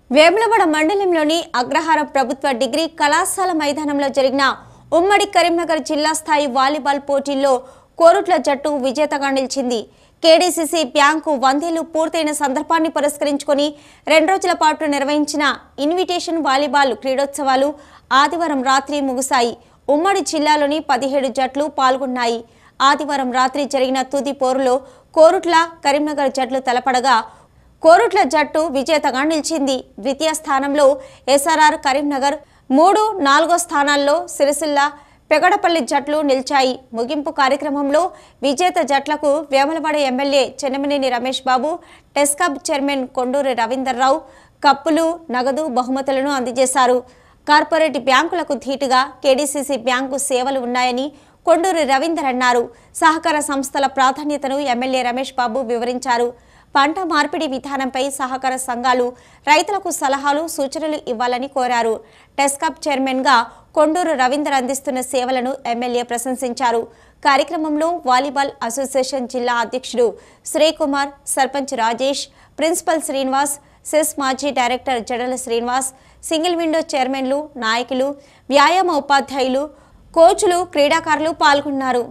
వేములవాడ మండలంలోని అగ్రహారం ప్రభుత్వ డిగ్రీ కళాశాల మైదానంలో జరిగిన ఉమ్మడి కరీంనగర్ జిల్లా స్థాయి వాలీబాల్ పోటీల్లో కోరుట్ల జట్టు విజేతగా నిలిచింది కేడీసీసీ బ్యాంకు వందేళ్లు పూర్తయిన సందర్భాన్ని పురస్కరించుకొని రెండు రోజుల పాటు నిర్వహించిన ఇన్విటేషన్ వాలీబాల్ క్రీడోత్సవాలు ఆదివారం రాత్రి ముగిశాయి ఉమ్మడి జిల్లాలోని పదిహేడు జట్లు పాల్గొన్నాయి ఆదివారం రాత్రి జరిగిన తుది పోరులో కోరుట్ల కరీంనగర్ జట్లు తలపడగా కోరుట్ల జట్టు విజేతగా నిలిచింది ద్వితీయ స్థానంలో ఎస్ఆర్ఆర్ కరీంనగర్ మూడు నాలుగో స్థానాల్లో సిరిసిల్ల పెగడపల్లి జట్లు నిలిచాయి ముగింపు కార్యక్రమంలో విజేత జట్లకు వేములవాడ ఎమ్మెల్యే చెన్నమనేని రమేష్ బాబు టెస్కాబ్ చైర్మన్ కొండూరి రవీందర్రావు కప్పులు నగదు బహుమతులను అందజేశారు కార్పొరేట్ బ్యాంకులకు ధీటుగా కేడీసీసీ బ్యాంకు సేవలు ఉన్నాయని కొండూరి రవీందర్ అన్నారు సహకార సంస్థల ప్రాధాన్యతను ఎమ్మెల్యే రమేష్ బాబు వివరించారు పంట మార్పిడి విధానంపై సహకార సంఘాలు రైతులకు సలహాలు సూచనలు ఇవ్వాలని కోరారు టెస్కాప్ చైర్మన్గా కొండూరు రవీందర్ అందిస్తున్న సేవలను ఎమ్మెల్యే ప్రశంసించారు కార్యక్రమంలో వాలీబాల్ అసోసియేషన్ జిల్లా అధ్యక్షుడు శ్రీకుమార్ సర్పంచ్ రాజేష్ ప్రిన్సిపల్ శ్రీనివాస్ సెస్ మాజీ director Jadala Srinivas single window చైర్మన్లు నాయకులు వ్యాయామ ఉపాధ్యాయులు కోచ్లు క్రీడాకారులు పాల్గొన్నారు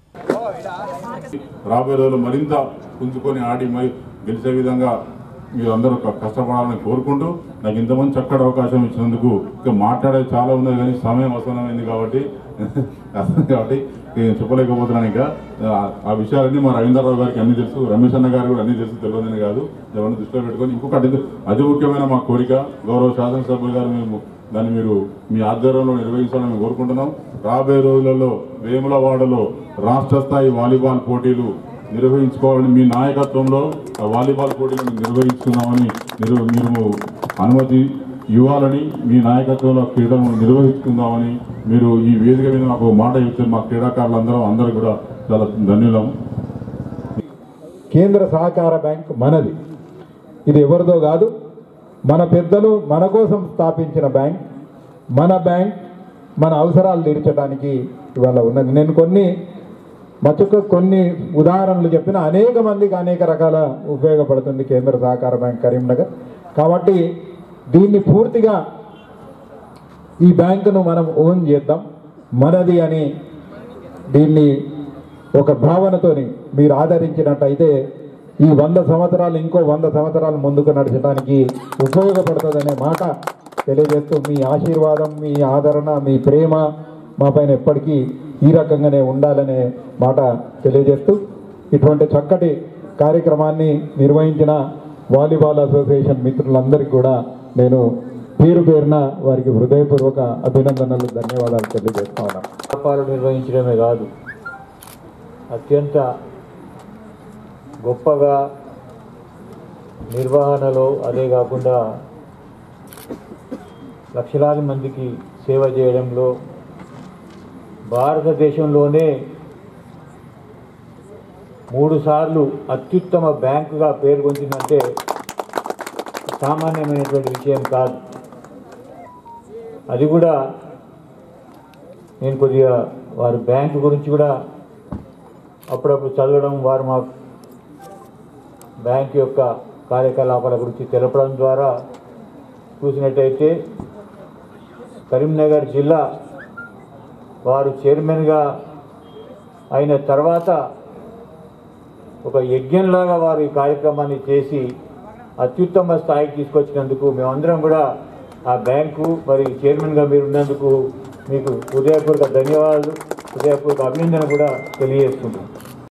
రాబోయే రోజులు మరింత పుంజుకొని ఆడి మరి గెలిచే విధంగా మీరు అందరూ క- కష్టపడాలని కోరుకుంటూ నాకు ఇంతమంది చక్కటి అవకాశం ఇచ్చినందుకు ఇంకా మాట్లాడేది చాలా ఉన్నది కానీ సమయం అవసరమైంది కాబట్టి కాబట్టి నేను చెప్పలేకపోతున్నాను ఇంకా ఆ- ఆ విషయాలన్నీ మా రవీంద్రరావు గారికి అన్ని తెలుసు రమేష్ అన్న గారు కూడా అన్ని తెలుసు తెలియదని కాదు ఎవరిని దృష్టిలో పెట్టుకొని ఇంకొకటి ఇది- అతి ముఖ్యమైన మా కోరిక గౌరవ శాసనసభ్యులు గారు మేము దాన్ని మీరు మీ ఆధ్వర్యంలో నిర్వహించాలని మేము కోరుకుంటున్నాం రాబోయే రోజులలో వేములవాడలో రాష్ట్ర స్థాయి వాలీబాల్ పోటీలు నిర్వహించుకోవాలని మీ నాయకత్వంలో ఆ వాలీబాల్ పోటీలను నిర్వహిస్తున్నామని మీరు మీరు అనుమతి ఇవ్వాలని మీ నాయకత్వంలో క్రీడలను నిర్వహించుకుందామని మీరు ఈ వేదిక మీద మాకు మాట ఇస్తే మా క్రీడాకారులందరూ అందరూ కూడా చాలా ధన్యులం కేంద్ర సహకార బ్యాంక్ మనది ఇది ఎవరిదో కాదు మన పెద్దలు మన కోసం స్థాపించిన బ్యాంక్ మన బ్యాంక్ మన అవసరాలు తీర్చడానికి ఇవాళ ఉన్నది నేను కొన్ని మచ్చుక కొన్ని ఉదాహరణలు చెప్పిన అనేక మందికి అనేక రకాల ఉపయోగపడుతుంది కేంద్ర సహకార బ్యాంక్ కరీంనగర్ కాబట్టి దీన్ని పూర్తిగా ఈ బ్యాంకును మనం ఓన్ చేద్దాం మనది అని దీన్ని ఒక భావనతోని మీరు ఆదరించినట్టయితే ఈ వంద సంవత్సరాలు ఇంకో వంద సంవత్సరాలు ముందుకు నడచడానికి ఉపయోగపడుతుందనే మాట తెలియజేస్తూ మీ ఆశీర్వాదం మీ ఆదరణ మీ ప్రేమ మా పైన ఎప్పటికీ ఈ రకంగానే ఉండాలనే మాట తెలియజేస్తూ ఇటువంటి చక్కటి కార్యక్రమాన్ని నిర్వహించిన వాలీబాల్ అసోసియేషన్ మిత్రులందరికీ కూడా నేను పేరు పేరున వారికి హృదయపూర్వక అభినందనలు ధన్యవాదాలు తెలియజేస్తా ఉన్నాను వ్యాపారం నిర్వహించడమే కాదు అత్యంత గొప్పగా నిర్వహణలో అదే కాకుండా లక్షలాది మందికి సేవ చేయడంలో భారతదేశంలోనే మూడు సార్లు అత్యుత్తమ బ్యాంకుగా పేర్కొంచిందంటే సామాన్యమైనటువంటి విషయం కాదు అది కూడా నేను కొద్దిగా వారి బ్యాంకు గురించి కూడా అప్పుడప్పుడు చదవడం వారు మా బ్యాంక్ యొక్క కార్యకలాపాల గురించి తెలపడం ద్వారా చూసినట్టయితే కరీంనగర్ జిల్లా వారు చైర్మన్గా అయిన తర్వాత ఒక యజ్ఞంలాగా వారు ఈ కార్యక్రమాన్ని చేసి అత్యుత్తమ స్థాయికి తీసుకొచ్చినందుకు మేమందరం కూడా ఆ బ్యాంకు మరి చైర్మన్గా మీరు ఉన్నందుకు మీకు హృదయపూర్వక ధన్యవాదాలు హృదయపూర్వక అభినందన కూడా తెలియజేస్తున్నాం